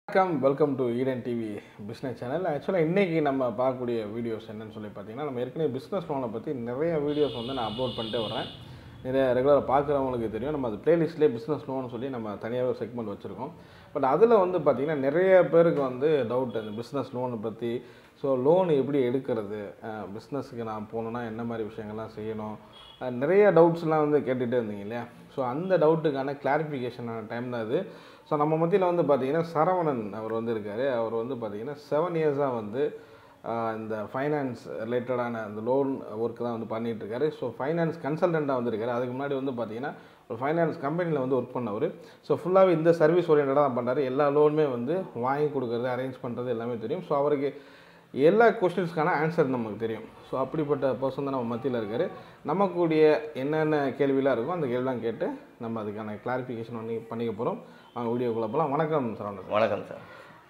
வணக்கம் welcome to Eden TV business channel ஆக்சுவலாக இன்றைக்கி நம்ம பார்க்கக்கூடிய வீடியோஸ் என்னன்னு சொல்லி பார்த்தீங்கன்னா நம்ம ஏற்கனவே பிஸ்னஸ் லோனை பற்றி நிறைய வீடியோஸ் வந்து நான் அப்லோட் பண்ணிட்டே வரேன் நிறைய ரெகுலராக பார்க்குறவங்களுக்கு தெரியும் நம்ம அது பிளேலிஸ்ட்லேயே பிஸ்னஸ் லோன் சொல்லி நம்ம தனியாகவே ஒரு செக்மெண்ட் வச்சுருக்கோம் பட் அதில் வந்து பார்த்திங்கன்னா நிறைய பேருக்கு வந்து டவுட் அந்த பிஸ்னஸ் லோனை பற்றி ஸோ லோன் எப்படி எடுக்கிறது பிஸ்னஸுக்கு நான் போகணுன்னா என்ன மாதிரி விஷயங்கள்லாம் செய்யணும் அஹ் நிறைய டவுட்ஸ்லாம் வந்து கேட்டுகிட்டே இருந்தீங்க இல்லையா ஸோ அந்த டவுட்டுக்கான கிளாரிஃபிகேஷனான டைம் தான் அது ஸோ நம்ம மத்தியில் வந்து பார்த்தீங்கன்னா சரவணன் அவர் வந்து இருக்கார் அவர் வந்து பார்த்தீங்கன்னா செவன் இயர்ஸாக வந்து ஆஹ், இந்த ஃபைனான்ஸ் ரிலேட்டடான அந்த லோன் ஒர்க் தான் வந்து பண்ணிட்டு இருக்காரு ஸோ ஃபைனான்ஸ் கன்சல்டண்ட்டாக வந்திருக்காரு அதுக்கு முன்னாடி வந்து பார்த்தீங்கன்னா ஒரு ஃபைனான்ஸ் கம்பெனியில் வந்து ஒர்க் பண்ணவர் ஸோ ஃபுல்லாகவே இந்த சர்வீஸ் ஓரியன்டாக தான் பண்ணுறாரு எல்லா லோனுமே வந்து வாங்கி கொடுக்குறது அரேஞ்ச் பண்ணுறது எல்லாமே தெரியும் ஸோ அவருக்கு எல்லா கொஸ்டின்ஸ்க்கான ஆன்சர் நமக்கு தெரியும் ஸோ அப்படிப்பட்ட பர்சன் தான் நம்ம மத்தியில் இருக்கார் நமக்குடைய என்னென்ன கேள்விலாம் இருக்கோ அந்த கேள்விலாம் கேட்டு நம்ம அதுக்கான கிளாரிஃபிகேஷன் பண்ணி பண்ணிக்க போகிறோம் அவங்க வீடியோக்குள்ளே போகலாம் வணக்கம் சரவணன் வணக்கம் சார்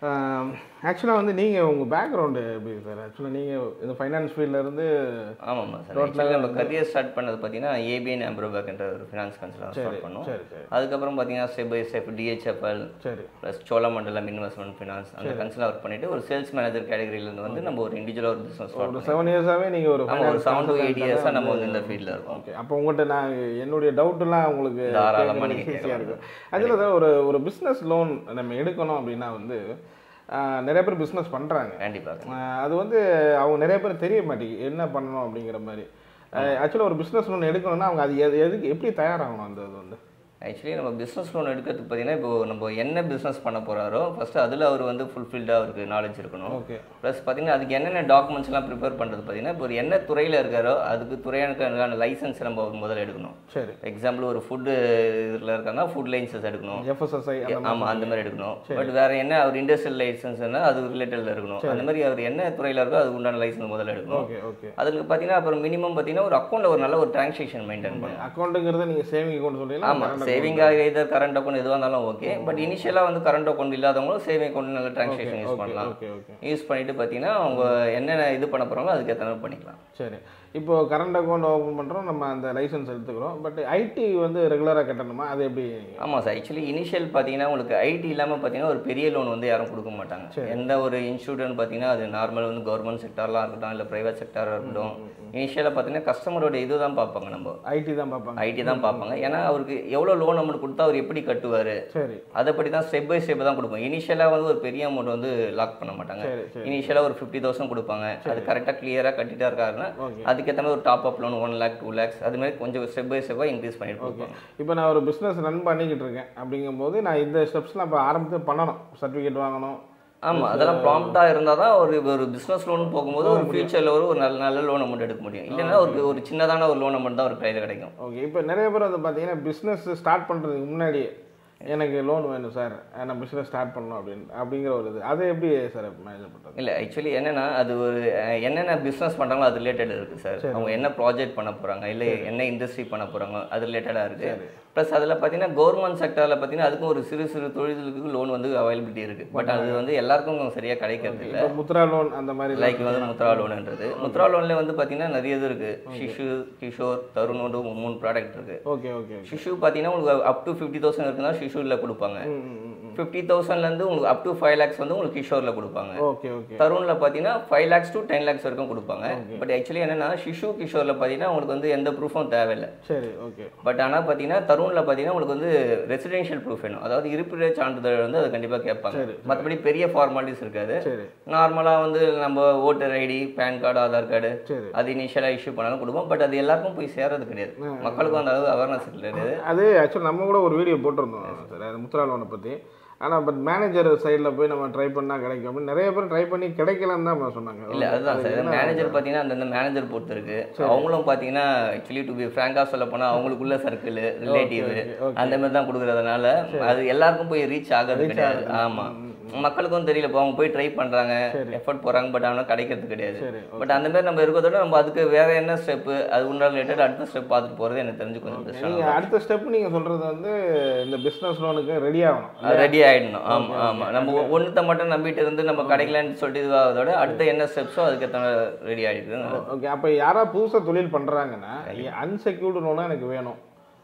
ஆக்சுவலாக வந்து நீங்கள் உங்கள் பேக்ரவுண்டு எப்படி சார் ஆக்சுவலாக நீங்கள் இந்த ஃபைனான்ஸ் ஃபீல்ட்லேருந்து ஆமாம் சார் ஆக்சுவலி நம்ம கரியர் ஸ்டார்ட் பண்ணது பார்த்தீங்கன்னா ஏபிஎன் ஆம்ப்ரோபேக் என்ற ஒரு ஃபினான்ஸ் கன்சல்ட் ஸ்டார்ட் பண்ணோம் சரி சரி அதுக்கப்புறம் பார்த்தீங்கன்னா ஸ்டெப் பை ஸ்டெப் டிஹெச்எஃப்எல் சரி ப்ளஸ் சோழமண்டலம் இன்வெஸ்ட்மெண்ட் ஃபினான்ஸ் அந்த கன்சல்ட் ஒர்க் பண்ணிட்டு ஒரு சேல்ஸ் மேனேஜர் கேட்டகரியிலேருந்து வந்து நம்ம ஒரு இண்டிவிஜுவலாக ஒரு பிஸ்னஸ் ஸ்டார்ட் ஒரு செவன் இயர்ஸாகவே நீங்கள் ஒரு நம்ம ஒரு செவன் டு எயிட் இயர்ஸாக நம்ம வந்து இந்த ஃபீல்டில் இருக்கோம் ஓகே அப்போ உங்கள்கிட்ட நான் என்னுடைய டவுட்டெல்லாம் உங்களுக்கு தாராளமா நீங்க ஈஸியாக இருக்கும் ஆக்சுவலாக சார் ஒரு ஒரு பிஸ்னஸ் லோன் நம்ம எடுக்கணும் அப்படின்னா வந்து ஆஹ், நிறைய பேர் பிஸ்னஸ் பண்ணுறாங்க கண்டிப்பாக அது வந்து அவங்க நிறைய பேர் தெரிய மாட்டேங்குது என்ன பண்ணணும் அப்படிங்கிற மாதிரி ஆக்சுவலாக ஒரு பிஸ்னஸ் லோன் எடுக்கணும்னா அவங்க அது எது எதுக்கு எப்படி தயாராகணும் அந்த இது வந்து ஆக்சுவலி நம்ம பிஸ்னஸ் லோன் எடுக்கிறதுக்கு பார்த்தீங்கன்னா இப்போ நம்ம என்ன பிஸ்னஸ் பண்ண போகிறாரோ ஃபஸ்ட்டு அதில் அவர் வந்து ஃபுல்ஃபில்டாக அவருக்கு நாலேஜ் இருக்கணும் ஓகே ப்ளஸ் பார்த்தீங்கன்னா அதுக்கு என்னென்ன டாக்குமெண்ட்ஸ்லாம் ப்ரிப்பேர் பண்ணுறது பார்த்தீங்கன்னா இப்போ ஒரு என்ன துறையில் இருக்காரோ அதுக்கு துறையான லைசன்ஸ் நம்ம முதல்ல எடுக்கணும் சரி எக்ஸாம்பிள் ஒரு ஃபுட்டு இதில் இருக்காங்கன்னா ஃபுட் லைசன்ஸ் எடுக்கணும் எஃப்எஸ்எஸ்ஐ அந்த ஆமாம் அந்த மாதிரி எடுக்கணும் பட் வேற என்ன அவர் இண்டஸ்ட்ரியல் லைசன்ஸ்னா அது ரிலேட்டடில் இருக்கணும் அந்த மாதிரி அவர் என்ன துறையில் இருக்கோ அதுக்கு உண்டான லைசன்ஸ் முதல்ல எடுக்கணும் ஓகே ஓகே அதுக்கு பார்த்தீங்கன்னா அப்புறம் மினிமம் பார்த்தீங்கன்னா ஒரு அக்கௌண்ட்டில் ஒரு நல்ல ஒரு டிரான்சாக்ஷன் மெயின்டைன் பண்ணணும் அக்கௌண்ட்டுங்கிறது நீங்கள் சேவிங் அக்கௌண்ட் சொல்லிங்களா ஆமாம் சேவிங்காக இதர் கரண்ட் அக்கௌண்ட் எதுவாக இருந்தாலும் ஓகே பட் இனிஷியலாக வந்து கரண்ட் அக்கௌண்ட் இல்லாதவங்களும் சேவிங் அக்கௌண்ட் நல்ல டிரான்சாக்ஷன் யூஸ் பண்ணலாம் ஓகே ஓகே யூஸ் பண்ணிட்டு பார்த்தீங்கன்னா அவங்க என்னென்ன இது பண்ண போகிறாங்களோ அதுக்கேற்ற மாதிரி பண்ணிக்கலாம் சரி இப்போ கரண்ட் அக்கௌண்ட் ஓப்பன் பண்ணுறோம் நம்ம அந்த லைசன்ஸ் எடுத்துக்கிறோம் பட் ஐடி வந்து ரெகுலராக கட்டணுமா அது எப்படி ஆமாம் சார் ஆக்சுவலி இனிஷியல் பார்த்தீங்கன்னா உங்களுக்கு ஐடி இல்லாமல் பார்த்தீங்கன்னா ஒரு பெரிய லோன் வந்து யாரும் கொடுக்க மாட்டாங்க எந்த ஒரு இன்ஸ்டியூட்னு பார்த்தீங்கன்னா அது நார்மல் வந்து கவர்மெண்ட் செக்டார்லாம் இருக்கட்டும் இல்லை ப்ரைவேட் செக்டாராக இருக்கட்டும் இனிஷியலாக பார்த்தீங்கன்னா கஸ்டமரோட இது தான் பார்ப்பாங்க நம்ம ஐடி தான் பார்ப்பாங்க ஐடி தான் பார்ப்பாங்க ஏன்னா அவருக்கு எவ்வளோ லோன் அமௌண்ட் கொடுத்தா அவர் எப்படி கட்டுவார் சரி அதை படி தான் ஸ்டெப் பை ஸ்டெப் தான் கொடுப்போம் இனிஷியலாக வந்து ஒரு பெரிய அமௌண்ட் வந்து லாக் பண்ண மாட்டாங்க சரி சரி இனிஷியலாக ஒரு ஃபிஃப்டி தௌசண்ட் கொடுப்பாங்க அது கரெக்டாக கிளியராக கட்டிட்டா இருக்காருன்னா ஓகே அதுக்கேற்ற மாதிரி ஒரு top up loan one lakh two lakhs அது மாதிரி கொஞ்சம் ஸ்டெப் பை ஸ்டெப்பாக இன்க்ரீஸ் பண்ணிட்டு போவாங்க இப்போ நான் ஒரு பிஸ்னஸ் ரன் பண்ணிக்கிட்டு இருக்கேன் அப்படிங்கும்போது நான் இந்த ஸ்டெப்ஸ்லாம் இப்போ ஆரம்பத்தில் பண்ணணும் சர்டிஃபிகேட் வாங்கணும் ஆமாம் அதெல்லாம் ப்ராம்ப்டாக இருந்தால் தான் ஒரு ஒரு பிஸ்னஸ் லோன் போகும்போது ஒரு ஃபியூச்சரில் ஒரு ஒரு நல்ல நல்ல லோன் அமௌண்ட் எடுக்க முடியும் இல்லைன்னா ஒரு ஒரு சின்னதான ஒரு லோன் அமௌண்ட் தான் ஒரு கையில் கிடைக்கும் ஓகே இப்போ நிறைய பேர் வந்து பார்த்தீங்கன்னா பிஸ்னஸ் ஸ்டார்ட் பண்ணுறதுக்கு முன்னாடி எனக்கு லோன் வேணும் சார் நான் பிஸ்னஸ் ஸ்டார்ட் பண்ணணும் அப்படின்னு அப்படிங்கிற ஒரு இது அதை எப்படி சார் மேனேஜ் பண்ணுறது இல்லை ஆக்சுவலி என்னன்னா அது ஒரு அஹ், என்னென்ன பிஸ்னஸ் பண்ணுறாங்களோ அது ரிலேட்டட் இருக்குது சார் அவங்க என்ன ப்ராஜெக்ட் பண்ண போகிறாங்க இல்லை என்ன இண்டஸ்ட்ரி பண்ண போகிறாங்க அது ரிலேட்டடாக இருக்குது ப்ளஸ் அதில் பார்த்தீங்கன்னா கவர்மெண்ட் செக்டரில் பார்த்தீங்கன்னா அதுக்கும் ஒரு சிறு சிறு தொழில்களுக்கு லோன் வந்து அவைலபிலிட்டி இருக்குது பட் அது வந்து எல்லாருக்கும் சரியாக கிடைக்கிறது இல்லை இப்போ முத்ரா லோன் அந்த மாதிரி லைக் வந்து முத்ரா லோன்ன்றது முத்ரா லோன்ல வந்து பார்த்தீங்கன்னா நிறைய இது இருக்கு ஷிஷு கிஷோர் தருண் வந்து மூணு ப்ராடக்ட் இருக்கு ஓகே ஓகே ஓகே ஷிஷு பார்த்தீங்கன்னா உங்களுக்கு அப் டு ஃபிஃப்டி தௌசண்ட் இருக்குன்னா ஷிஷுவில் கொடுப்பாங்க ம் ம், ம் ம் ஃபிஃப்டி தௌசண்ட்லேருந்து உங்களுக்கு அப் டு ஃபைவ் லேக்ஸ் வந்து உங்களுக்கு கிஷோரில் கொடுப்பாங்க ஓகே ஓகே தருண்ல பார்த்தீங்கன்னா five lakhs to ten lakhs வரைக்கும் கொடுப்பாங்க பட் ஆக்சுவலி என்னன்னா ஷிஷு கிஷோரில் பார்த்தீங்கன்னா உங்களுக்கு வந்து எந்த ப்ரூஃபும் தேவையில்லை சரி ஓகே பட் ஆனால் பார்த்தீங்கன்னா தருண்ல பார்த்தீங்கன்னா உங்களுக்கு வந்து ரெசிடென்ஷியல் ப்ரூஃப் வேணும் அதாவது இருப்பிட சான்றிதழ் வந்து அது கண்டிப்பாக கேட்பாங்க சரி. மற்றபடி பெரிய ஃபார்மாலிட்டிஸ் இருக்காது சரி நார்மலாக வந்து நம்ம voter ID PAN card Aadhaar card சரி அது இனிஷியலாக இஷ்யூ பண்ணாலும் கொடுப்போம் பட் அது எல்லாருக்கும் போய் சேரது கிடையாது மக்களுக்கும் அந்த அளவு அவேர்னஸ் கிடையாது அது ஆக்சுவல் நம்ம கூட ஒரு வீடியோ போட்டிருந்தோம் சார் அது முத்ரா லோனை பற்றி ஆனால் பட் மேனேஜர் சைடில் போய் நம்ம ட்ரை பண்ணால் கிடைக்கும் அப்படின்னு நிறைய பேர் ட்ரை பண்ணி கிடைக்கலன்னு தான் சொன்னாங்க இல்லை அதுதான் சார் மேனேஜர் பார்த்தீங்கன்னா அந்தந்த மேனேஜர் பொறுத்து இருக்கு அவங்களும் பார்த்தீங்கன்னா ஆக்சுவலி டு பி ஃப்ராங்காக சொல்ல போனால் அவங்களுக்குள்ள சர்க்கிள் ரிலேட்டிவ் அந்த மாதிரி தான் கொடுக்குறதுனால அது எல்லாருக்கும் போய் ரீச் ஆகிறது கிடையாது ஆமாம் மக்களுக்கும் தெரியல இப்போ அவங்க போய் ட்ரை பண்ணுறாங்க எஃபர்ட் போகிறாங்க பட் ஆனால் கிடைக்கிறது கிடையாது சரி பட் அந்த மாதிரி நம்ம இருக்கிறதோட நம்ம அதுக்கு வேற என்ன ஸ்டெப்பு அது உண்டான ரிலேட்டட் அடுத்த ஸ்டெப் பார்த்துட்டு போகிறது எனக்கு தெரிஞ்சு கொஞ்சம் பெஸ்ட்டாக நீங்கள் அடுத்த ஸ்டெப் நீங்கள் சொல்கிறது வந்து இந்த பிஸ்னஸ் லோனுக்கு ரெடி ஆகணும் ரெடி ஆயிடணும் ஆமா ஆமா நம்ம ஒன்றுத்த மட்டும் நம்பிட்டு இருந்து நம்ம கிடைக்கலன்னு சொல்லிட்டு இதுவாகிறதோட அடுத்த என்ன ஸ்டெப்ஸோ அதுக்கேற்ற ரெடி ஆகிடுது ஓகே அப்போ யாராவது புதுசாக தொழில் பண்ணுறாங்கன்னா அன்செக்யூர்டு லோனாக எனக்கு வேணும்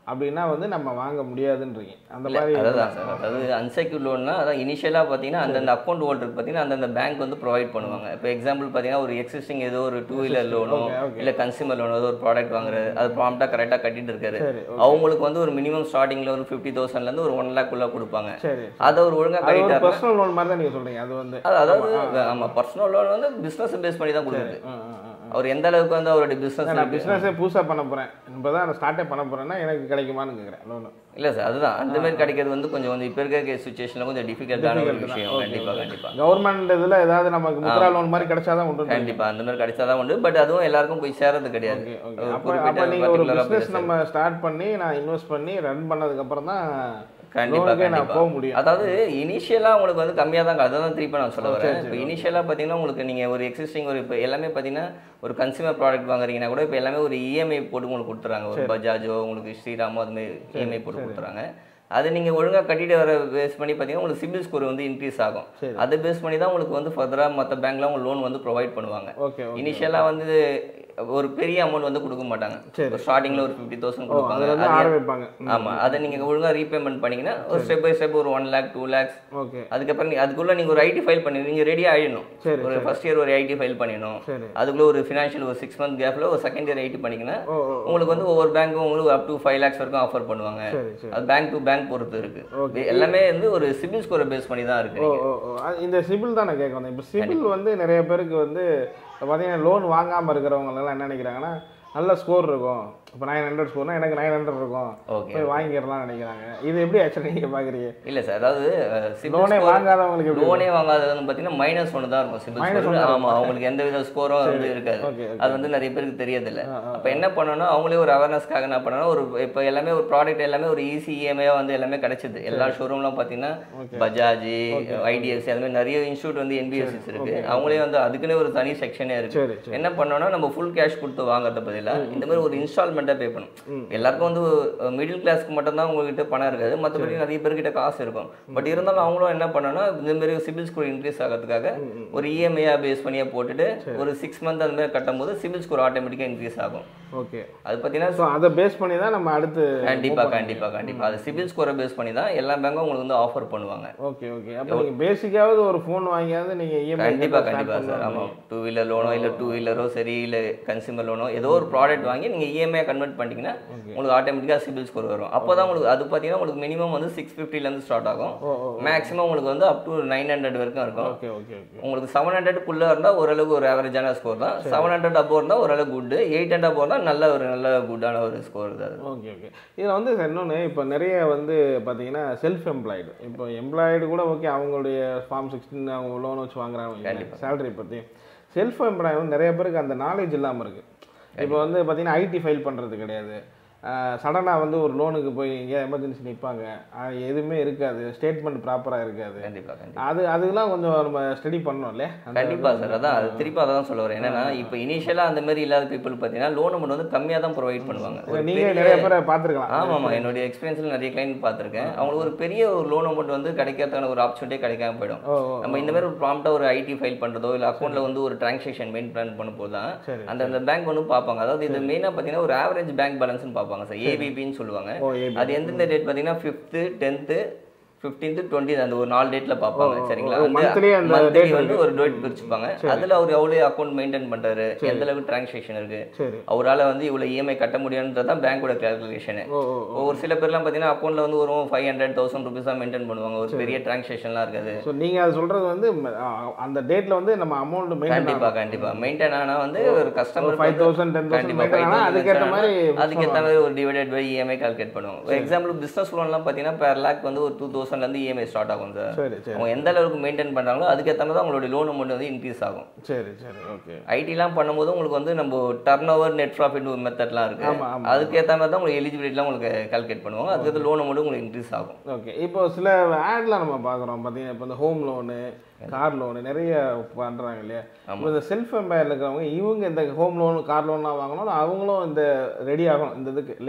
அப்படின்னா வந்து நம்ம வாங்க முடியாதுன்றீங்க அந்த மாதிரி அதுதான் சார் அதாவது அன்செக்யூர் லோன்னா அதான் இனிஷியலாக பார்த்தீங்கன்னா அந்தந்த அக்கௌண்ட் ஹோல்டருக்கு பார்த்தீங்கன்னா அந்தந்த பேங்க் வந்து ப்ரொவைட் பண்ணுவாங்க இப்போ எக்ஸாம்பிள் பார்த்தீங்கன்னா ஒரு எக்ஸிஸ்டிங் ஏதோ ஒரு டூ வீலர் லோனோ Okay, okay. இல்லை கன்சியூமர் லோனோ ஏதோ ஒரு ப்ராடக்ட் வாங்குறது அது ப்ராம்ப்டாக கரெக்டாக கட்டிட்டு இருக்காரு சரி அவங்களுக்கு வந்து ஒரு மினிமம் ஸ்டார்டிங்கில் ஒரு ஃபிஃப்டி தௌசண்ட்லேருந்து ஒரு ஒன் லேக் உள்ள கொடுப்பாங்க சரி அதை ஒரு ஒழுங்காக அது ஒரு கட்டிட்டாருன்னா பர்சனல் லோன் மாதிரி தான் நீங்க சொல்றீங்க அது வந்து அது அதாவது ஆமாம் பர்சனல் லோன் வந்து பிஸ்னஸ் பேஸ் பண்ணி தான் கொடுக்குது ஆ, ஆ, ஆ. அவர் எந்த அளவுக்கு வந்து அவருடைய பிஸ்னஸ் நான் பிஸ்னஸே புதுசா பண்ண போறேன் இப்பதான் நான் ஸ்டார்ட்டே பண்ண போறேன்னா எனக்கு கிடைக்குமான்னு கேக்குறேன் லோனு இல்லை சார் அதுதான் அந்த மாதிரி கிடைக்கிறது வந்து கொஞ்சம் வந்து இப்போ இருக்க சுச்சுவேஷனில் கொஞ்சம் டிஃபிகல்ட்டான ஒரு விஷயம் கண்டிப்பாக கண்டிப்பாக கவர்மெண்ட் இதுல ஏதாவது நமக்கு முத்ரா லோன் மாதிரி கிடைச்சாதான் உண்டு கண்டிப்பா அந்த மாதிரி கிடைச்சாதான் உண்டு பட் அதுவும் எல்லாருக்கும் போய் சேரது கிடையாது ஓகே ஓகே ஒரு அப்போ குறிப்பிட்ட அப்போ நீங்கள் ஒரு particular ஆ பிஸ்னஸ் போய் நம்ம ஸ்டார்ட் பண்ணி நான் இன்வெஸ்ட் பண்ணி ரன் பண்ணதுக்கு அப்புறம் தான் கண்டிப்பா லோனுக்கே நான் கண்டிப்பா போக முடியும் அதாவது இனிஷியலா உங்களுக்கு வந்து கம்மியா தான் அதை தான் திருப்பி நான் சொல்ல வரேன் இப்போ இனிஷியலா பாத்தீங்கன்னா உங்களுக்கு நீங்க ஒரு எக்ஸிஸ்டிங் ஒரு இப்போ எல்லாமே பாத்தீங்கன்னா ஒரு கன்சியூமர் ப்ராடக்ட் வாங்குறீங்கன்னா கூட இப்போ எல்லாமே ஒரு இஎம்ஐ போட்டு உங்களுக்கு கொடுத்துறாங்க ஒரு பஜாஜோ உங்களுக்கு ஸ்ரீராமோ அது மாதிரி இஎம்ஐ போட்டு கொடுத்துறாங்க அது நீங்க ஒழுங்கா கட்டிட்டு வர பேஸ் பண்ணி பார்த்தீங்கன்னா உங்களுக்கு சிபில் ஸ்கோர் வந்து இன்க்ரீஸ் ஆகும் சரி. அதை பேஸ் பண்ணி தான் உங்களுக்கு வந்து ஃபர்தராக மற்ற பேங்க்லாம் உங்களுக்கு லோன் வந்து ப்ரொவைட் பண்ணுவாங்க ஓகே ஓகே இனிஷியலாக வந்து ஒரு பெரிய அமௌண்ட் வந்து கொடுக்க மாட்டாங்க சரி. ஸ்டார்டிங்ல ஒரு ஃபிஃப்டி தௌசண்ட் அதில் கொடுப்பாங்க வந்து அது ஆரம்பிப்பாங்க ஆமா அதை நீங்க ஒழுங்கா ரீபேமெண்ட் பண்ணீங்கன்னா ஒரு ஸ்டெப் பை ஸ்டெப் ஒரு one lakh two lakhs okay அதுக்கப்புறம் நீ அதுக்குள்ள நீங்க ஒரு ஐடி ஃபைல் பண்ணி நீங்க ரெடி ஆயிடணும் சரி, ஒரு ஃபர்ஸ்ட் இயர் ஒரு ஐடி ஃபைல் பண்ணிடணும் சரி அதுக்குள்ள ஒரு ஃபினான்ஷியல் ஒரு சிக்ஸ் மந்த் கேப்ல ஒரு செகண்ட் இயர் ஐடி பண்ணிங்கன்னா ஓ ஓ உங்களுக்கு வந்து ஒவ்வொரு பேங்க்கும் உங்களுக்கு அப் டு ஃபைவ் லேக்ஸ் வரைக்கும் ஆஃபர் பண்ணுவாங்க சரி சரி அது பேங்க் டு பேங்க் பொறுத்து இருக்கு Okay. எல்லாமே வந்து ஒரு சிபில் ஸ்கோரை பேஸ் பண்ணி தான் இருக்கு ஓ ஓ ஓ அது இந்த சிபில் தான் நான் கேட்க வந்தேன் இப்போ சிபில் வந்து நிறைய பேருக்கு வந்து இப்போ பார்த்தீங்கன்னா லோன் வாங்காமல் இருக்கிறவங்க எல்லாம் என்ன நினைக்கிறாங்கன்னா நல்ல ஸ்கோர் இருக்கும் இப்போ நைன் ஹண்ட்ரட் ஸ்கோர்னா எனக்கு நைன் ஹண்ட்ரட் இருக்கும் ஓகே போய் வாங்கிடலாம் நினைக்கிறாங்க இது எப்படி ஆக்சுவலி நீங்கள் பார்க்குறீங்க இல்ல சார் அதாவது சிபில் லோனே வாங்காதவங்களுக்கு எப்படி லோனே வாங்காதது வந்து பார்த்தீங்கன்னா மைனஸ் ஒன்று தான் இருக்கும் சிபில் Minus ஸ்கோர் ஆமா அவங்களுக்கு எந்த வித ஸ்கோரும் வந்து இருக்காது ஓகே அது வந்து நிறைய பேருக்கு தெரியதில்ல ஆ, ஆ. அப்போ என்ன பண்ணணும் அவங்களே ஒரு அவேர்னஸ்க்காக என்ன பண்ணணும் ஒரு இப்போ எல்லாமே ஒரு ப்ராடக்ட் எல்லாமே ஒரு ஈஸி இஎம்ஐயாக வந்து எல்லாமே கிடைச்சிது எல்லா ஷோரூம்லாம் பார்த்தீங்கன்னா பஜாஜ் ஐடிஎஃப்சி அந்த மாதிரி நிறைய இன்ஸ்டியூட் வந்து என்பிஎஸ்சிஸ் இருக்கு அவங்களே வந்து அதுக்குன்னே ஒரு தனி செக்ஷனே இருக்கு சரி சரி என்ன பண்ணோம்னா நம்ம ஃபுல் கேஷ் கொடுத்து வாங்குறத பதிலா இந்த மாதிரி ஒரு இன்ஸ்டால்மெண்ட்டாக பே பண்ணணும் எல்லாருக்கும் வந்து மிடில் கிளாஸ்க்கு மட்டும்தான் உங்ககிட்ட பணம் இருக்காது மற்றபடி நிறைய பேர்கிட்ட காசு இருக்கும் பட் இருந்தாலும் அவங்களும் என்ன பண்ணணும்னா இந்த மாதிரி சிபில் ஸ்கோர் இன்க்ரீஸ் ஆகிறதுக்காக ஒரு இஎம்ஐயாக பேஸ் பண்ணியே போட்டுட்டு ஒரு சிக்ஸ் மந்த் அந்த மாதிரி கட்டும் போது சிபில் ஸ்கோர் ஆட்டோமேட்டிக்காக இன்க்ரீஸ் ஆகும் ஓகே அது பார்த்தீங்கன்னா ஸோ அதை பேஸ் பண்ணி தான் நம்ம அடுத்து கண்டிப்பா கண்டிப்பா கண்டிப்பா அது சிபில் ஸ்கோரை பேஸ் பண்ணி தான் எல்லா பேங்க்கும் உங்களுக்கு வந்து ஆஃபர் பண்ணுவாங்க ஓகே ஓகே அப்போ நீங்கள் பேசிக்காவது ஒரு ஃபோன் வாங்கியாவது நீங்கள் இஎம்ஐ கண்டிப்பா கண்டிப்பா சார் ஆமா டூ வீலர் லோனோ இல்ல டூ வீலரோ சரி இல்ல கன்சியூமர் லோனோ ஏதோ ஒரு ப்ராடக்ட் வாங்கி நீங்க இஎம்ஐ கன்வெர்ட் பண்ணிட்டீங்கன்னா உங்களுக்கு ஆட்டோமேட்டிக்கா சிபில் ஸ்கோர் வரும் அப்பதான் உங்களுக்கு அது பார்த்தீங்கன்னா உங்களுக்கு மினிமம் வந்து சிக்ஸ் இருந்து ஸ்டார்ட் ஆகும் ஓ ஓ மேக்ஸிமம் உங்களுக்கு வந்து அப் டு நைன் ஹண்ட்ரட் வரைக்கும் இருக்கும் ஓகே ஓகே ஓகே உங்களுக்கு செவன் ஹண்ட்ரட்குள்ளே இருந்தால் ஓரளவுக்கு ஒரு ஆவரேஜான ஸ்கோர் தான் செவன் ஹண்ட்ரட் அபோவ் இருந்தால் ஓரளவு குட் எயிட் ஹண்ட்ரட் அபோவ் தான் நல்ல ஒரு நல்ல குட்டான ஒரு ஸ்கோர் தான் அது ஓகே ஓகே இதில் வந்து இன்னொன்று இப்போ நிறைய வந்து பார்த்தீங்கன்னா செல்ஃப் எம்ப்ளாய்டு இப்போ எம்ப்ளாய்டு கூட ஓகே அவங்களுடைய ஃபார்ம் சிக்ஸ்டின் அவங்க லோன் வச்சு வாங்குறாங்க சேலரி பற்றி செல்ஃப் எம்ப்ளாய் வந்து நிறைய பேருக்கு அந்த நாலேஜ் இல்லாமல் இருக்குது இப்போ வந்து பார்த்தீங்கன்னா ஐடி ஃபைல் பண்ணுறது கிடையாது சடனாக வந்து ஒரு லோனுக்கு போய் எங்கேயா எமர்ஜென்சி நிற்பாங்க எதுவுமே இருக்காது ஸ்டேட்மெண்ட் ப்ராப்பராக இருக்காது கண்டிப்பா கண்டிப்பா அது அதெல்லாம் கொஞ்சம் நம்ம ஸ்டடி பண்ணோம் இல்லையா அந்த- கண்டிப்பா சார் அதான் அது திருப்பி அதை தான் சொல்ல வரேன் என்னன்னா இப்போ இனிஷியலாக அந்த மாதிரி இல்லாத பீப்புள் பார்த்தீங்கன்னா லோன் அமௌண்ட் வந்து கம்மியாக தான் ப்ரொவைட் பண்ணுவாங்க ஒரு நீங்க பெரிய- நிறைய பேரை பார்த்துருக்கலாம் ஆமா ஆமா என்னுடைய எக்ஸ்பீரியன்ஸ்ல நிறைய கிளைண்ட் பார்த்திருக்கேன் அவங்களுக்கு ஒரு பெரிய ஒரு லோன் அமௌண்ட் வந்து கிடைக்கிறதுக்கான ஒரு ஆப்பர்ச்சுனிட்டி கிடைக்காம போயிடும் ஓ ஓ நம்ம இந்த மாதிரி ஒரு ப்ராம்ப்டா ஒரு ஐடி ஃபைல் பண்றதோ இல்ல அக்கௌண்ட்ல வந்து ஒரு டிரான்சாக்ஷன் மெயின்டைன் பண்ணும்போது தான் சரி அந்த அந்த பேங்க் வந்து பார்ப்பாங்க அதாவது இது மெயினா பார்த்தீங்கன்னா ஒரு ஆவரேஜ் பேங்க் பேலன்ஸ்னு பார்ப்பாங்க சார் ஏபிபின்னு சொல்லுவாங்க ஓ ஏபி அது எந்தெந்த டேட் பார்த்தீங்கன்னா ஃபிஃப்த்து டென்த்து ஃபிஃப்டீன்த் டுவெண்ட்டி அந்த ஒரு நாலு டேட்ல பார்ப்பாங்க சரிங்களா ஓ, monthly அந்த monthly date வந்து ஒரு டேட் பிரிச்சுப்பாங்க அதுல அவர் எவ்வளவு அக்கௌண்ட் மெயின்டைன் பண்றாரு எந்த அளவுக்கு டிரான்சாக்ஷன் இருக்கு சரி அவரால வந்து இவ்வளவு இஎம்ஐ கட்ட முடியும்ன்றது தான் பேங்கோட கால்குலேஷன் ஓ ஓ ஒரு சில பேர்லாம் பார்த்தீங்கன்னா அக்கௌண்ட்ல வந்து ஒரு ஃபைவ் ஹண்ட்ரட் தௌசண்ட் ருபீஸ் தான் மெயின்டைன் பண்ணுவாங்க ஒரு பெரிய டிரான்சாக்ஷன்லாம் இருக்காது ஸோ நீங்கள் அது சொல்கிறது வந்து ம, ஆ, அந்த டேட்டில் வந்து நம்ம அமௌண்ட் மெயின்டைன் கண்டிப்பா கண்டிப்பா மெயின்டைன் ஆனா வந்து ஒரு customer five thousand ten thousand கண்டிப்பா மெயின்டைன் ஆனால் அதுக்கேற்ற மாதிரி அதுக்கேற்ற மாதிரி ஒரு டிவைடட் பை இஎம்ஐ கால்குலேட் பண்ணுவோம் ஒரு எக்ஸாம்பிள் பிசினஸ் லோன்லாம் பார்த்தீங்கன்னா per லேக் வந்து ஒரு டூ தௌசண்ட்லேருந்து இஎம்ஐ ஸ்டார்ட் ஆகும் சார் சரி சரி அவங்க எந்த அளவுக்கு மெயின்டைன் பண்றாங்களோ அதுக்கேற்ற மாதிரி தான் அவங்களோட லோன் அமௌண்ட் வந்து இன்க்ரீஸ் ஆகும் சரி சரி ஓகே ஐடிலாம் பண்ணும்போது உங்களுக்கு வந்து நம்ம டர்ன் ஓவர் நெட் ப்ராஃபிட் மெத்தட்லாம் இருக்கு ஆமா, ஆமா. அதுக்கேற்ற மாதிரி தான் உங்களுக்கு எலிஜிபிலிட்டிலாம் உங்களுக்கு கால்குலேட் பண்ணுவோம் அதுக்கேற்ற லோன் அமௌண்ட் உங்களுக்கு இன்க்ரீஸ் ஆகும் ஓகே இப்போ சில ஆட்லாம் நம்ம பார்க்குறோம் பார்த்தீங்கன்னா இப்போ இந்த ஹோம் லோனு கார் லோனு நிறைய பண்ணுறாங்க இல்லையா இப்போ இந்த செல்ஃப் எம்பையர் இருக்கிறவங்க இவங்க இந்த ஹோம் லோன் கார் லோன்லாம் வாங்கணும் அவங்களும் இந்த ரெடி ஆகணும் இந்த இதுக்கு இல்லையா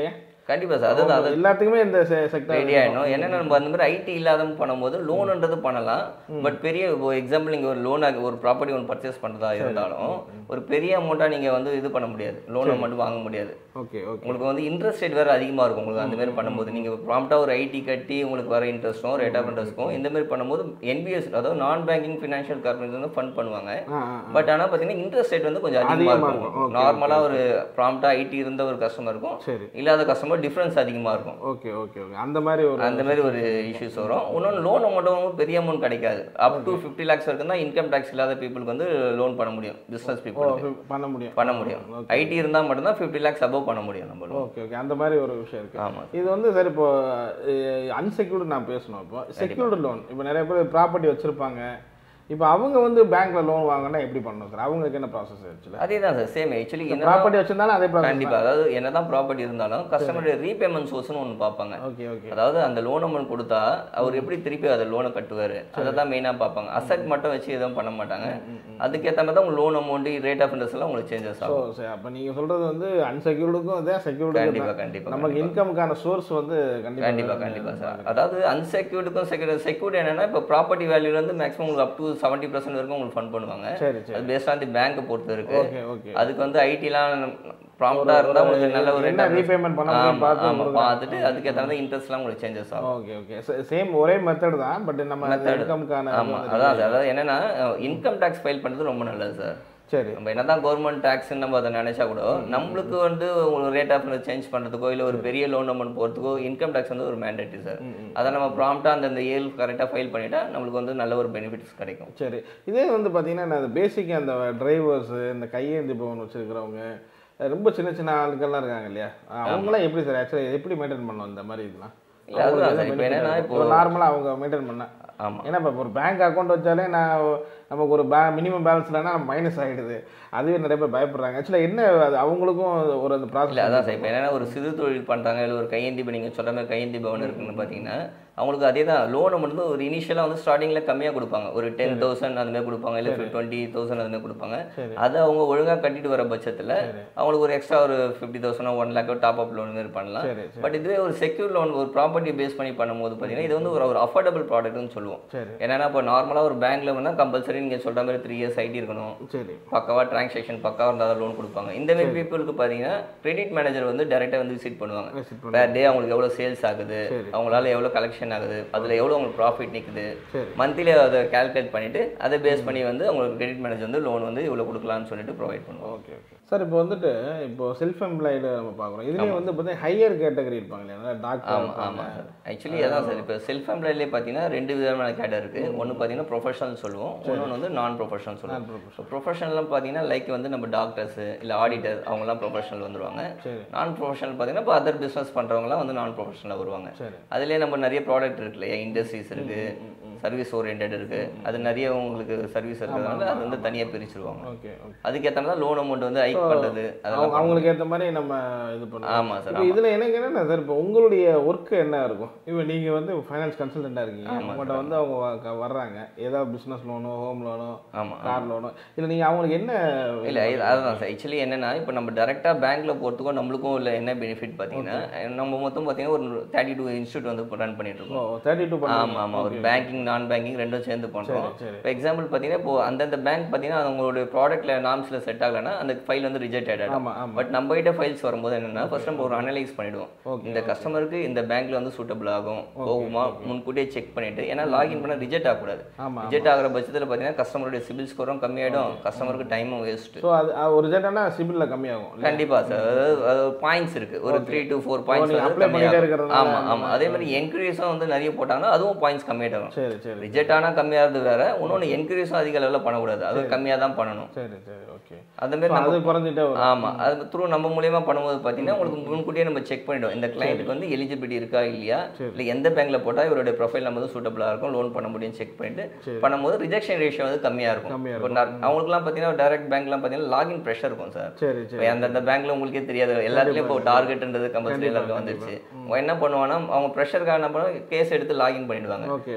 கண்டிப்பா சார் அதுதான் அது எல்லாத்துக்குமே இந்த செக்டர் ரெடி ஆயிடும் என்னென்ன நம்ம அந்த மாதிரி ஐடி இல்லாத பண்ணும்போது லோனுன்றது பண்ணலாம் பட் பெரிய எக்ஸாம்பிள் நீங்கள் ஒரு லோன் ஒரு ப்ராப்பர்ட்டி ஒன்று பர்ச்சேஸ் பண்ணுறதா இருந்தாலும் ஒரு பெரிய அமௌண்ட்டாக நீங்கள் வந்து இது பண்ண முடியாது லோன் அமௌண்ட் வாங்க முடியாது ஓகே ஓகே உங்களுக்கு வந்து இன்ட்ரெஸ்ட் ரேட் வேறு அதிகமாக இருக்கும் உங்களுக்கு அந்த மாதிரி பண்ணும்போது நீங்கள் ப்ராம்ப்டாக ஒரு ஐடி கட்டி உங்களுக்கு வர இன்ட்ரெஸ்ட்டும் ரேட் ஆஃப் இன்ட்ரெஸ்ட்டும் இந்த மாதிரி பண்ணும்போது என்பிஎஸ் அதாவது நான் பேங்கிங் ஃபினான்ஷியல் கார்பரேஷன் வந்து ஃபண்ட் பண்ணுவாங்க ஆ ஆ பட் ஆனால் பார்த்தீங்கன்னா இன்ட்ரெஸ்ட் ரேட் வந்து கொஞ்சம் அதிகமாக அதிகமா இருக்கும் இருக்கும். Okay, நார்மலாக ஒரு ப்ராம்ப்டாக ஐடி இருந்த ஒரு கஸ்டமருக்கும் சரி இல்லாத கஸ்டமர் டிஃப்ரென்ஸ் அதிகமாக இருக்கும் ஓகே ஓகே ஓகே அந்த மாதிரி ஒரு அந்த மாதிரி ஒரு இஷ்யூஸ் வரும் இன்னொன்று லோன் அமௌண்ட் பெரிய அமௌண்ட் கிடைக்காது அப் டு ஃபிஃப்டி லேக்ஸ் வரைக்கும் தான் இன்கம் டேக்ஸ் இல்லாத பீப்புளுக்கு வந்து லோன் பண்ண முடியும் பிஸ்னஸ் ஓ, பீப்புளுக்கு பண்ண முடியும் பண்ண முடியும் ஐடி இருந்தால் மட்டும்தான் ஃபிஃப்டி லேக்ஸ் அபவ் பண்ண முடியும் நம்ம loan. ஓகே ஓகே அந்த மாதிரி ஒரு விஷயம் இருக்கு ஆமா இது வந்து சார் இப்போ அன்செக்யூர்டு நான் பேசணும் இப்போ செக்யூர்டு லோன் இப்போ நிறைய பேர் ப்ராப்பர்ட்டி வச்சிருப்பாங்க இப்போ அவங்க வந்து பேங்க்ல லோன் வாங்கினா எப்படி பண்ணணும் சார் அவங்களுக்கு என்ன ப்ராசஸ் ஆக்சுவலி அதே தான் சார் சேம் ஆக்சுவலி என்ன ப்ராப்பர்ட்டி வச்சிருந்தாலும் அதே ப்ராசஸ் கண்டிப்பா அதாவது என்னதான் ப்ராப்பர்ட்டி இருந்தாலும் கஸ்டமருடைய ரீபேமெண்ட் சோர்ஸ்னு ஒன்று பார்ப்பாங்க ஓகே ஓகே அதாவது அந்த லோன் அமௌண்ட் கொடுத்தா அவர் எப்படி திருப்பி அதை லோனை கட்டுவார் அதை தான் மெயினாக பார்ப்பாங்க அசட் மட்டும் வச்சு எதுவும் பண்ண மாட்டாங்க அதுக்கேற்ற மாதிரி தான் உங்க loan amount rate of interest எல்லாம் உங்களுக்கு சேஞ்சஸ் ஸோ ஆகும் சரி அப்போ நீங்கள் சொல்றது வந்து அன்செக்யூர்டுக்கும் அதே செக்யூர்டுக்கும் கண்டிப்பா கண்டிப்பா நமக்கு இன்கமுக்கான சோர்ஸ் வந்து கண்டிப்பா கண்டிப்பா கண்டிப்பா சார் அதாவது அன்செக்யூர்டுக்கும் செக்யூர் செக்யூர்ட் என்னன்னா இப்போ ப்ராப்பர்ட்டி வேல்யூல இருந்து மேக்ஸிமம் உங்களுக்கு அப் டு செவன்ட்டி பர்சன்ட் வரைக்கும் உங்களுக்கு ஃபண்ட் பண்ணுவாங்க சரி சரி அது பேஸ்ட் ஆன் தி பேங்க் பொறுத்து இருக்கு ஓகே ஓகே அதுக்கு வந்து ஐடிலாம் ப்ராப்பர்ட்டா இருந்தா உங்களுக்கு நல்ல ஒரு என்ன ரீபேமெண்ட் பண்ண முடியும் ஆமா பார்த்து ஆமா பார்த்துட்டு அதுக்கேற்ற மாதிரி இன்ட்ரெஸ்ட்லாம் உங்களுக்கு சேஞ்சஸ் ஆகும் ஓகே ஓகே சேம் ஒரே மெத்தட் தான் பட் நம்ம இன்கமுக்கான ஆமா அதான் அது. அதாவது என்னன்னா இன்கம் டேக்ஸ் ஃபைல் பண்றது ரொம்ப நல்லது சார் சரி நம்ம என்னதான் கவர்மெண்ட் டேக்ஸ்ன்னு நம்ம அதை நினைச்சா கூட நம்மளுக்கு வந்து ஒரு ரேட் ஆஃப் சேஞ்ச் பண்றதுக்கோ இல்ல ஒரு பெரிய லோன் அமௌண்ட் போறதுக்கோ இன்கம் டேக்ஸ் வந்து ஒரு மேண்டேட்டரி சார் அதை நம்ம ப்ராம்ப்டா அந்த ஏழு கரெக்டாக ஃபைல் பண்ணிட்டா நம்மளுக்கு வந்து நல்ல ஒரு பெனிஃபிட்ஸ் கிடைக்கும் சரி இதே வந்து பார்த்தீங்கன்னா அந்த பேசிக் அந்த டிரைவர்ஸு இந்த கையேந்தி பவன் வச்சிருக்கிறவங்க ரொம்ப சின்ன சின்ன ஆளுங்கள்லாம் இருக்காங்க இல்லையா அவங்களாம் எப்படி சார் ஆக்சுவலி எப்படி மெயின்டைன் பண்ணணும் இந்த மாதிரி இதெல்லாம் இல்ல, அதுதான் சார். இப்ப என்னன்னா இப்போ நார்மலாக அவங்க மெயின்டைன் பண்ண ஆமா ஏன்னா இப்போ ஒரு பேங்க் அக்கௌண்ட் வச்சாலே நான் நமக்கு ஒரு பே மினிமம் பேலன்ஸ் இல்லைன்னா மைனஸ் ஆகிடுது அதுவே நிறைய பேர் பயப்படுறாங்க ஆக்சுவலாக என்ன அது அவங்களுக்கும் ஒரு அந்த இல்ல ப்ராசஸ் அதான் சார் இப்போ என்னன்னா ஒரு சிறு தொழில் பண்றாங்க இல்ல ஒரு கையேந்தி இப்போ நீங்கள் சொல்ற மாதிரி கையேந்தி பவன் இருக்குன்னு பார்த்தீங்கன்னா அவங்களுக்கு அதே தான் லோன் வந்து ஒரு இனிஷியலாக வந்து ஸ்டார்டிங்ல கம்மியா கொடுப்பாங்க ஒரு டென் தௌசண்ட் அந்த மாதிரி கொடுப்பாங்க இல்லை டுவெண்ட்டி தௌசண்ட் அந்த மாதிரி கொடுப்பாங்க சரி. அதை அவங்க ஒழுங்கா கட்டிட்டு வர பட்சத்துல அவங்களுக்கு ஒரு எக்ஸ்ட்ரா ஒரு fifty thousand one lakh top up loan மாதிரி பண்ணலாம் சரி சரி பட் இதுவே ஒரு செக்யூர் லோன் ஒரு ப்ராப்பர்ட்டி பேஸ் பண்ணி பண்ணும்போது பார்த்தீங்கன்னா இது வந்து ஒரு ஒரு அஃபோர்டபுள் ப்ராடக்ட்னு சொல்லுவோம் சரி என்னன்னா இப்போ நார்மலாக ஒரு பேங்க்ல வந்து கம்பல்சரி நீங்க சொல்ற மாதிரி த்ரீ இயர்ஸ் ஐடி இருக்கணும் சரி பக்காவா டிரான்சாக்ஷன் பக்காவா இருந்தால் தான் லோன் கொடுப்பாங்க இந்த மாதிரி பீப்புளுக்கு பார்த்தீங்கன்னா கிரெடிட் மேனேஜர் வந்து டேரெக்டாக வந்து விசிட் பண்ணுவாங்க Visit பண்ணுவாங்க. பேர் டே அவங்களுக்கு எவ்வளோ சேல்ஸ் ஆகுது சரி. அவங்களால எவ்வளோ கலெக்ஷன் ஆகுது அதில் எவ்வளோ அவங்களுக்கு ப்ராஃபிட் நிற்குது சரி மந்த்லி அதை கால்குலேட் பண்ணிட்டு அதை பேஸ் பண்ணி வந்து அவங்களுக்கு கிரெடிட் மேனேஜர் வந்து லோன் வந்து இவ்வளோ கொடுக்கலாம்னு சொல்லிட்டு ப்ரொவைட் பண்ணுவோம் ஓகே ஓகே சார் இப்போ வந்துட்டு இப்போ செல்ஃப் எம்ப்ளாய்டு நம்ம பார்க்குறோம் இதுலேயே வந்து பார்த்தீங்கன்னா ஹையர் கேட்டகரி இருப்பாங்க இல்லையா டாக்டர் ஆமாம் ஆமாம் சார் ஆக்சுவலி அதான் சார் இப்போ செல்ஃப் எம்ப்ளாய்லேயே பார்த்தீங்கன்னா ரெண்டு விதமான கேட்டர் இருக்குது ஒன்று பார்த்தீங்கன்னா ப்ரொஃபஷனல் சொல்லுவோம் இன்னொன்று வந்து நான் ப்ரொஃபஷனல் சொல்லுவோம் ஸோ ப்ரொஃபஷனல்லாம் பார்த்தீங்கன்னா லைக் வந்து நம்ம டாக்டர்ஸ் இல்லை ஆடிட்டர் அவங்கலாம் ப்ரொஃபஷனல் வந்துருவாங்க சரி நான் ப்ரொஃபஷனல் பார்த்தீங்கன்னா இப்போ அதர் பிஸ்னஸ் பண்ணுறவங்களாம் வந்து நான் ப்ரொஃபஷனலாக வருவாங்க சரி அதுலேயே நம்ம நிறைய ப்ராடக்ட் இருக்கு இல்லையா இண்டஸ்ட்ரீஸ் இருக்கு சர்வீஸ் ஓரியன்ட் இருக்கு அது நிறைய உங்களுக்கு சர்வீஸ் இருக்கிறதுனால அது வந்து தனியாக பிரிச்சிருவாங்க ஓகே ஓகே அதுக்கேற்ற மாதிரி லோன் அமௌண்ட் வந்து ஹைக் பண்ணுறது அதெல்லாம் அவங்க அவங்களுக்கு ஏற்ற மாதிரி நம்ம இது பண்ணுவோம் ஆமாம் சார் இப்போ இதில் எனக்கு என்னென்ன சார் இப்போ உங்களுடைய ஒர்க்கு என்ன இருக்கும் இப்போ நீங்கள் வந்து ஃபைனான்ஸ் கன்சல்டண்ட்டாக இருக்கீங்க உங்கள்கிட்ட வந்து அவங்க வ- வர்றாங்க ஏதாவது பிஸ்னஸ் லோனோ ஹோம் லோனோ ஆமாம் கார் லோனோ இல்லை நீங்கள் அவங்களுக்கு என்ன இல்லை அதுதான் சார் ஆக்சுவலி என்னன்னா இப்போ நம்ம டேரெக்டாக பேங்க்ல போகிறதுக்கும் நம்மளுக்கும் இல்லை என்ன பெனிஃபிட் பார்த்தீங்கன்னா நம்ம மொத்தம் பார்த்தீங்கன்னா ஒரு தேர்ட்டி டூ இன்ஸ்டியூட் வந்து ரன் பண்ணிட்டு இருக்கோம் ஓ தேர்ட்டி டூ ஆமா ஆமா ஒரு பேங்கிங் நான் பேங்கிங் ரெண்டும் சேர்ந்து பண்றோம் சரி. இப்போ எக்ஸாம்பிள் பார்த்தீங்கன்னா இப்போ அந்தந்த பேங்க் பார்த்தீங்கன்னா அவங்களோட ப்ராடக்ட்ல நாம்ஸ்ல செட் ஆகலைன்னா அந்த ஃபைல் வந்து ரிஜெக்ட் ஆகிடும் ஆமாம் ஆமாம் பட் நம்ம கிட்ட ஃபைல்ஸ் வரும்போது என்னன்னா ஃபர்ஸ்ட் நம்ம ஒரு அனலைஸ் பண்ணிடுவோம் Okay, இந்த கஸ்டமருக்கு இந்த பேங்க்ல வந்து சூட்டபிள் ஆகும் போகுமா முன்கூட்டியே செக் பண்ணிட்டு ஏன்னா லாகின் பண்ண ரிஜெக்ட் ஆகக்கூடாது ஆமாம் ரிஜெக்ட் ஆகிற பட்சத்தில் பார்த்தீங்கன்னா கஸ்டமருடைய சிபில் ஸ்கோரும் கம்மியாயிடும் கஸ்டமருக்கு டைமும் வேஸ்ட் ஸோ அது அது ஒரு ஜெட்டானா சிபிலில் கம்மியாகும் இல்லையா? கண்டிப்பா சார் அதாவது பாயிண்ட்ஸ் இருக்கு ஒரு த்ரீ டு ஃபோர் பாயிண்ட்ஸ் நீங்க வந்து apply பண்ணிட்டே கம்மியாகும் இருக்கிறதுனால ஆமா ஆமா அதே மாதிரி என்கொயரிஸும் வந்து நிறைய போட்டாங்கன்னா அதுவும் பாயிண்ட்ஸ் கம்மியாயிடும் சரி சரி ரிஜெக்ட் ஆனா கம்மியாகிறது வேற இன்னொன்று என்கொயரிஸும் அதிக லெவலில் பண்ணக்கூடாது அது கம்மியாக தான் பண்ணணும் சரி சரி ஓகே அந்த மாதிரி நம்ம அது குறைஞ்சிட்டே வரும் ஆமா அது த்ரூ நம்ம மூலியமா பண்ணும்போது பார்த்தீங்கன்னா உங்களுக்கு முன்கூட்டியே நம்ம செக் பண்ணிடும் இந்த கிளைண்ட்டுக்கு வந்து எலிஜிபிலிட்டி இருக்கா இல்லையா இல்லை எந்த பேங்க்ல போட்டா இவருடைய ப்ரொஃபைல் நம்ம வந்து சூட்டபிளா இருக்கும் லோன் பண்ண முடியும் செக் பண்ணிட்டு பண்ணும்போது ரிஜெக்ஷன் ரேஷியோ வந்து கம்மியா இருக்கும் கம்மியா இப்போ நான் அவங்களுக்குலாம் பார்த்தீங்கன்னா டைரக்ட் பேங்க்லாம் பார்த்தீங்கன்னா லாகின் ப்ரெஷர் இருக்கும் சார் சரி சரி இப்போ அந்தந்த பேங்க்ல உங்களுக்கே தெரியாது எல்லாத்துலயும் இப்போ டார்கெட்ன்றது கம்பல்சரி எல்லாருக்கும் வந்துருச்சு அவங்க என்ன பண்ணுவாங்கன்னா அவங்க ப்ரெஷருக்காக என்ன பண்ணுவாங்க கேஸ் எடுத்து லாகின் பண்ணிடுவாங்க ஓகே பட் அந்த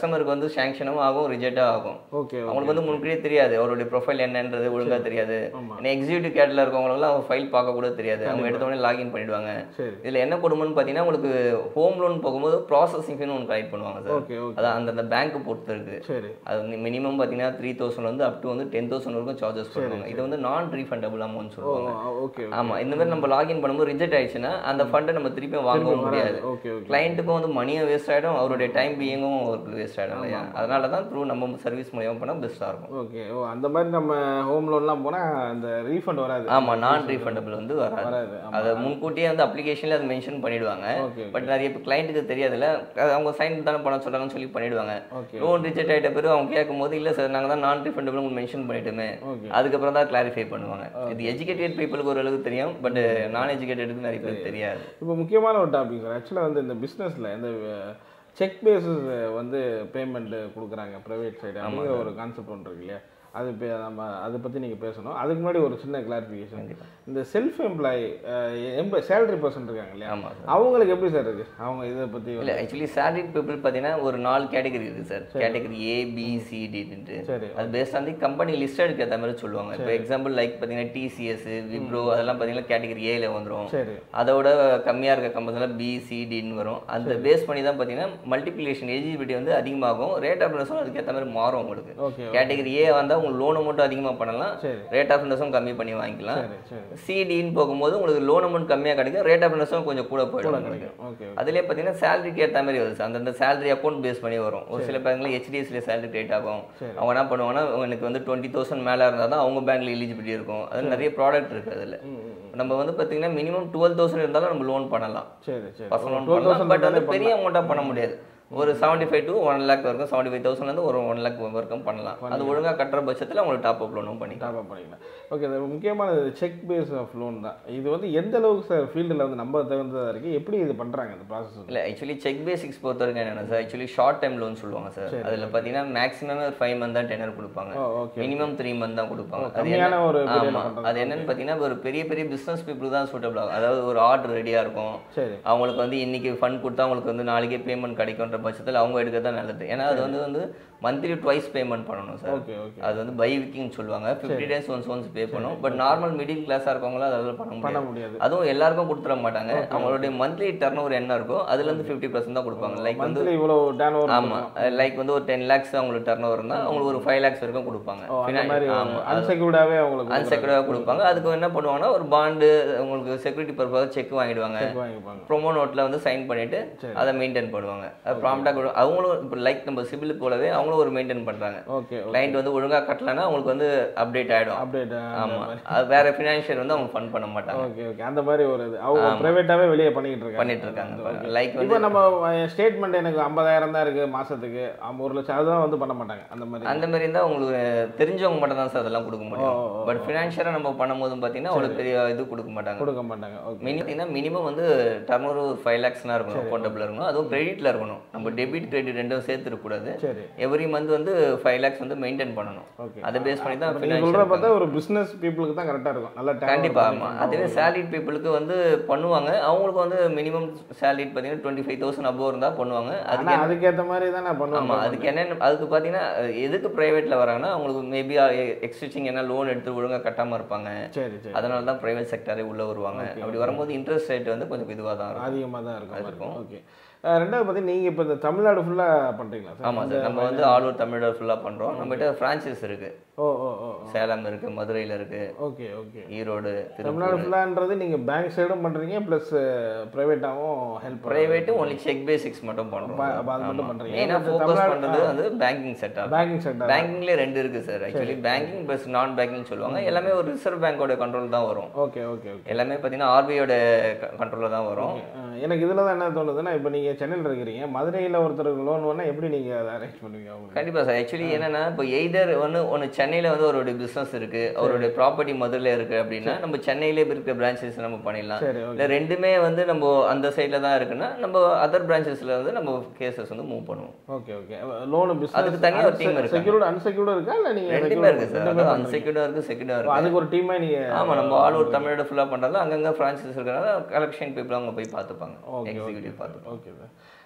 கஸ்டமருக்கு வந்து சாங்ஷனும் ஆகும் ரிஜெக்டும் ஆகும் ஓகே அவங்களுக்கு வந்து முன்கூட்டியே தெரியாது அவருடைய ப்ரொஃபைல் என்னன்றது ஒழுங்கா தெரியாது ஆமா. ஏன்னா எக்ஸிக்யூட்டிவ் கேட்டில் இருக்கவங்களுக்குலாம் அவங்க ஃபைல் பார்க்க கூட தெரியாது அவங்க எடுத்த உடனே லாகின் பண்ணிடுவாங்க சரி இதுல என்ன கொடுமைன்னு பார்த்தீங்கன்னா உங்களுக்கு ஹோம் லோன் போகும்போது ப்ராசஸிங் ஃபீன்னு ஒன்று கலெக்ட் பண்ணுவாங்க சார் ஓகே ஓகே அதான் அந்தந்த பேங்க் பொறுத்து இருக்கு சரி அது வந்து மினிமம் பார்த்தீங்கன்னா த்ரீ தௌசண்ட் வந்து அப் டு வந்து டென் தௌசண்ட் வரைக்கும் சார்ஜஸ் பண்ணுவாங்க இது வந்து நான் ரீஃபண்டபிள் அமௌண்ட் ஓ சொல்லுவாங்க ஓகே ஆமா இந்த மாதிரி நம்ம லாகின் பண்ணும்போது ரிஜெக்ட் ஆயிடுச்சுன்னா அந்த ஃபண்டை நம்ம திருப்பி வாங்கவும் முடியாது ஓகே ஓகே கிளைண்ட்டுக்கும் வந்து மணியும் வேஸ்ட் ஆயிடும் அவருடைய டைம் பீயிங்கும் அவருக்கு வேஸ்ட் ஆயிடும் இல்லையா அதனால தான் த்ரூ நம்ம சர்வீஸ் மூலியமா பண்ணால் பெஸ்ட்டாக இருக்கும் ஓகே ஓ அந்த மாதிரி நம்ம ஹோம் லோன்லாம் போனா அந்த ரீஃபண்ட் வராது ஆமா நான் ரீஃபண்டபிள் வந்து வராது வராது ஆமா. அதை முன்கூட்டியே வந்து அப்ளிகேஷன்ல அதை மென்ஷன் பண்ணிடுவாங்க ஓகே பட் நிறைய இப்போ கிளைண்ட்டுக்கு தெரியாதுல்ல அது அவங்க சைன் தானே பண்ண சொல்றாங்கன்னு சொல்லி பண்ணிடுவாங்க ஓகே லோன் ரிஜெக்ட் ஆயிட்ட பிறகு அவங்க கேட்கும்போது இல்ல சார் நாங்க தான் நான் ரீஃபண்டபிள் மென்ஷன் பண்ணிட்டோமே ஓகே அதுக்கப்புறம் தான் கிளாரிஃபை பண்ணுவாங்க இது எஜுகேட்டட் பீப்புளுக்கு ஓரளவுக்கு தெரியும் பட் நான் எஜுகேட்டடுக்கு நிறைய பேருக்கு தெரியாது இப்போ முக்கியமான ஒரு டாபிக் சார் ஆக்சுவலாக வந்து இந்த பிஸ்னஸில் இந்த செக் பேஸஸ் வந்து பேமெண்ட் கொடுக்குறாங்க ப்ரைவேட் சைடு அப்படிங்கிற ஒரு கான்செப்ட் ஒன்று இருக்கு இல்லையா அது இப்போ நம்ம அதை பற்றி நீங்கள் பேசணும் அதுக்கு முன்னாடி ஒரு சின்ன கிளாரிஃபிகேஷன் இந்த self employee employ salary person இருக்காங்க இல்லையா ஆமா சார் அவங்களுக்கு எப்படி சார் இருக்கு அவங்க இதை பற்றி இல்ல ஆக்சுவலி salaried people பார்த்தீங்கன்னா ஒரு நாலு கேட்டகரி இருக்கு sir category A B C டின்ட்டு சரி அது பேஸ்ட் ஆன் தி கம்பெனி லிஸ்டடுக்கு ஏற்ற மாதிரி சொல்லுவாங்க இப்போ எக்ஸாம்பிள் லைக் பார்த்தீங்கன்னா டிசிஎஸ் விப்ரோ அதெல்லாம் பார்த்தீங்கன்னா கேட்டகரி ஏல வந்துரும் சரி அதோட கம்மியாக இருக்க கம்பெனிலாம் பி சி டின்னு வரும் அந்த பேஸ் பண்ணி தான் பார்த்தீங்கன்னா மல்டிப்ளிகேஷன் எலிஜிபிலிட்டி வந்து அதிகமாகும் ரேட் ஆஃப் இன்ட்ரெஸ்டும் அதுக்கேற்ற மாதிரி மாறும் உங்களுக்கு ஓகே கேட்டகரி ஏ வந்தால் உங்களுக்கு லோன் அமௌண்ட் அதிகமாக பண்ணலாம் சரி ரேட் ஆஃப் இன்ட்ரெஸ்டும் கம்மி பண்ணி வாங்கிக்கலாம் சரி சரி சிடின்னு போகும்போது உங்களுக்கு லோன் அமௌண்ட் கம்மியாக கிடைக்கும் ரேட் ஆஃப் இன்ட்ரெஸ்டும் கொஞ்சம் கூட போயிடும் உங்களுக்கு கிடைக்கும் ஓகே அதுலேயே பார்த்தீங்கன்னா சேலரிக்கு ஏற்ற மாதிரி வருது அந்தந்த சேலரி அக்கௌண்ட் பேஸ் பண்ணி வரும் ஒரு சில பேங்க்ல ஹெச்டிஎஃப்சியில் சேலரி கிரியேட் ஆகும் சரி. அவங்க என்ன பண்ணுவாங்கன்னா எனக்கு வந்து டுவெண்ட்டி தௌசண்ட் மேலே இருந்தால் தான் அவங்க பேங்க்ல எலிஜிபிலிட்டி இருக்கும் அது நிறைய ப்ராடக்ட் இருக்குது அதில் ம் ம், ம். நம்ம வந்து பார்த்தீங்கன்னா மினிமம் டுவெல் தௌசண்ட் இருந்தாலும் நம்ம லோன் பண்ணலாம் சரி சரி பர்சனல் லோன் டுவெல் பண்ணலாம் பட் வந்து தௌசண்ட் பெரிய அமௌண்ட்டாக பண்ண முடியாது ஒரு seventy five to one lakh வரைக்கும் செவன்ட்டி ஃபைவ் தௌசண்ட்லேருந்து ஒரு ஒன் லேக் வரைக்கும் பண்ணலாம் அது ஒழுங்கா கட்டுற பட்சத்தில் உங்களுக்கு டாப் அப் லோனும் பண்ணிக்கலாம் டாப் பண்ணிக்கலாம் ஓகே இது முக்கியமான செக் பேஸ் ஆஃப் லோன் தான் இது வந்து எந்த அளவுக்கு சார் ஃபீல்டில் வந்து நம்ம தகுந்ததாக இருக்குது எப்படி இது பண்ணுறாங்க இந்த ப்ராசஸ் இல்லை ஆக்சுவலி செக் பேசிக்ஸ் பொறுத்த வரைக்கும் என்னென்ன sir actually short time loan சொல்லுவாங்க சார் அதில் பார்த்தீங்கன்னா மேக்ஸிமம் ஒரு ஃபைவ் மந்த் தான் டெனர் கொடுப்பாங்க oh okay minimum three month தான் கொடுப்பாங்க அது கம்மியான ஒரு என்ன- பீரியட் ஆமா பண்ணுறது அது என்னன்னு பார்த்தீங்கன்னா ஒரு பெரிய பெரிய பிஸ்னஸ் பீப்புள் தான் சூட்டபிள் ஆகும் அதாவது ஒரு ஆர்டர் ரெடியாக இருக்கும் சரி அவங்களுக்கு வந்து இன்னைக்கு ஃபண்ட் கொடுத்தா அவங்களுக்கு வந்து நாளைக்கே பேமெண்ட் கிடைக்குன்ற பட்சத்தில் அவங்க எடுக்க தான் நல்லது ஏன்னா அது வந்து வந்து மந்த்லி ட்வைஸ் பேமெண்ட் பண்ணணும் சார் ஓகே ஓகே அது வந்து பை வீக்கிங் சொல்லுவாங்க fifty days once once pay பண்ணும் பட் நார்மல் மிடில் கிளாஸாக இருக்கவங்களாம் அதாவது பண்ண பண்ண முடியாது முடியாது அதுவும் எல்லாருக்கும் கொடுத்துட மாட்டாங்க அவங்களுடைய மந்த்லி டர்ன் ஓவர் என்ன இருக்கோ அதுலேருந்து ஃபிஃப்டி பர்சன்ட் தான் கொடுப்பாங்க லைக் வந்து மந்த்லி இவ்வளோ டேன் ஓவர் ஆமா லைக் வந்து ஒரு டென் லேக்ஸ் அவங்களுக்கு டர்ன் ஓவர் இருந்தால் அவங்களுக்கு ஒரு ஃபைவ் லேக்ஸ் வரைக்கும் கொடுப்பாங்க ஓ அந்த மாதிரி ஆமா அன்செக்யூர்டாகவே அவங்களுக்கு அன்செக்யூர்டாக கொடுப்பாங்க அதுக்கு என்ன பண்ணுவாங்கன்னா ஒரு பாண்டு உங்களுக்கு செக்யூரிட்டி பர்பஸ் செக் வாங்கிடுவாங்க check வாங்கிப்பாங்க ப்ரோமோ நோட்டில் வந்து சைன் பண்ணிட்டு சரி. அதை மெயின்டைன் பண்ணுவாங்க அது ப்ராம்ப்டாக கொடு அவங்களும் இப்போ லைக் நம்ம சிபில் போலவே அவங்களும் ஒரு மெயின்டைன் பண்ணுறாங்க ஓகே கிளைண்ட் வந்து ஒழுங்கா கட்டலைன்னா அவங்களுக்கு வந்து அப்டேட் ஆயிடும் அப்டேட் ஆமா அது வேற ஃபினான்ஷியல் வந்து அவங்க ஃபண்ட் பண்ண மாட்டாங்க ஓகே ஓகே அந்த மாதிரி ஒரு இது அவங்க ப்ரைவேட்டாகவே வெளியே பண்ணிக்கிட்டு இருக்காங்க பண்ணிட்டு இருக்காங்க லைக் இப்போ வந்து நம்ம ஸ்டேட்மெண்ட் எனக்கு ஐம்பதாயிரம் தான் இருக்குது மாதத்துக்கு ஒரு லட்சம் அதெல்லாம் வந்து பண்ண மாட்டாங்க அந்த மாதிரி அந்த மாதிரி இருந்தால் உங்களுக்கு தெரிஞ்சவங்க மட்டும் தான் சார் அதெல்லாம் கொடுக்க முடியும் ஓ, ஓ, பட் ஃபினான்ஷியலாக நம்ம பண்ணும்போது பார்த்தீங்கன்னா அவ்வளோ பெரிய இது கொடுக்க மாட்டாங்க கொடுக்க மாட்டாங்க ஓகே மினிமம் மினிமம் வந்து டர்ன் ஒரு ஃபைவ் லேக்ஸ்னா இருக்கணும் அக்கௌண்டபிள் இருக்கணும் அதுவும் கிரெடிட்ல இருக்கணும் நம்ம டெபிட் கிரெடிட் ரெண்டும் சேர்த்து இருக்கக்கூடாது சரி எவ்ரி மந்த் வந்து ஃபைவ் லேக்ஸ் வந்து மெயின்டைன் பண்ணணும் ஓகே அதை பேஸ் பண்ணி தான் நீங்கள் சொல்கிற பார்த்தா ஒரு பிஸ்னஸ் பீப்புளுக்கு தான் கரெக்டாக இருக்கும் நல்லா time கண்டிப்பா வந்து ஆமா அதுவே சேலரிட் பீப்புளுக்கு வந்து பண்ணுவாங்க அவங்களுக்கு வந்து மினிமம் சேலரிட் பார்த்தீங்கன்னா டுவெண்ட்டி ஃபைவ் தௌசண்ட் அபோவ் இருந்தால் பண்ணுவாங்க அதுக்கு ஆனால் அதுக்கேற்ற மாதிரி தான் நான் ஆமா பண்ணுவேன் அதுக்கு என்னென்ன அதுக்கு பார்த்தீங்கன்னா எதுக்கு ப்ரைவேட்ல வராங்கன்னா அவங்களுக்கு மேபி எக்ஸ்டிச்சிங் என்ன லோன் எடுத்து ஒழுங்கா கட்டாம இருப்பாங்க சரி சரி அதனால தான் பிரைவேட் செக்டரே உள்ள வருவாங்க அப்படி வரும்போது இன்ட்ரெஸ்ட் ரேட் வந்து கொஞ்சம் இதுவாக தான் இருக்கும் அதிகமாக தான் இருக்கும் இருக்கும். ஓகே ரெண்டாவது பார்த்தீங்கன்னா நீங்கள் இப்போ இந்த தமிழ்நாடு ஃபுல்லாக பண்ணுறீங்களா சார் ஆமா சார் நம்ம வந்து ஆல் ஓவர் தமிழ்நாடு ஃபுல்லா பண்றோம் நம்மகிட்ட ஃப்ரான்ச்சைஸ் இருக்கு ஓ ஓ ஓ சேலம் இருக்கு மதுரையில இருக்கு ஓகே ஓகே ஈரோடு தமிழ்நாடு திருப்பூர் ஃபுல்லான்றது நீங்கள் பேங்க் சைடும் பண்ணுறீங்க ப்ளஸ் ப்ரைவேட்டாகவும் ஹெல்ப் பிரைவேட்டும் ஒன்லி செக் பேசிக்ஸ் மட்டும் பண்றோம் அப்போ அது மட்டும் பண்ணுறீங்க மெயினா ஃபோக்கஸ் பண்றது வந்து பேங்கிங் செக்டர் பேங்கிங் செக்டர் பேங்கிங்ல ரெண்டு இருக்கு சார் ஆக்சுவலி பேங்கிங் ப்ளஸ் நான் பேங்கிங் சொல்லுவாங்க எல்லாமே ஒரு ரிசர்வ் பேங்கோட கண்ட்ரோல் தான் வரும் ஓகே ஓகே ஓகே எல்லாமே பார்த்தீங்கன்னா ஆர்பிஐயோட கண்ட்ரோலில் தான் வரும் அஹ் எனக்கு இதில் தான் என்ன தோணுதுன்னா இப்போ நீங்கள் சென்னையில் இருக்கிறீங்க மதுரையில் ஒருத்தருக்கு லோன் வேணால் எப்படி நீங்கள் அதை அரேஞ்ச் பண்ணுவீங்க அவங்களுக்கு கண்டிப்பா சார் ஆக்சுவலி என்னன்னா இப்போ எய்தர் ஒன்று ஒன்று சென்னையில் வந்து அவருடைய பிஸ்னஸ் இருக்கு அவருடைய ப்ராப்பர்ட்டி மதுரையில் இருக்கு அப்படின்னா நம்ம சென்னையிலே இருக்க பிரான்ச்சஸ் நம்ம பண்ணிடலாம் சரி ஓகே இல்லை ரெண்டுமே வந்து நம்ம அந்த சைடில் தான் இருக்குன்னா நம்ம அதர் பிரான்ச்சஸில் வந்து நம்ம கேசஸ் வந்து மூவ் பண்ணுவோம் ஓகே ஓகே லோனு பிஸ்னஸ் அதுக்கு தனியா ஒரு team இருக்காங்க. செக்யூர்டு அன்செக்யூர்டு இருக்கா இல்லை நீங்கள் ரெண்டுமே இருக்கு சார் அதாவது அன்செக்யூர்டாக இருக்கு செக்யூர்டாக இருக்கு அதுக்கு ஒரு டீமாக நீங்கள் ஆமா நம்ம ஆல் ஓவர் தமிழ்நாடு ஃபுல்லாக பண்ணுறது அங்கங்கே ஃப்ரான்ச்சைஸ் இருக்கிறனால கலெக்ஷன் பீப்புள் அவங்க போய் பார்த்துப்பாங்க ஓகே எக்ஸிக்யூட்டிவ் பார்த்துப்பாங்க ஓகே சார்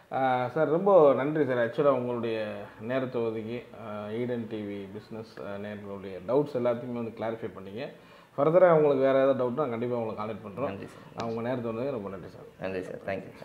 சார் ரொம்ப நன்றி சார் ஆக்சுவலாக உங்களுடைய நேரத்தை ஒதுக்கி ஆஹ் ஈடன் டிவி பிஸ்னஸ் நேர்களுடைய டவுட்ஸ் எல்லாத்தையுமே வந்து கிளாரிஃபை பண்ணீங்க ஃபர்தராக உங்களுக்கு வேறு ஏதாவது டவுட்னா கண்டிப்பாக உங்களை கான்டாக்ட் பண்ணுறோம் நன்றி சார் அவங்க நேரத்தை வந்து ரொம்ப நன்றி சார் நன்றி சார் தேங்க்யூ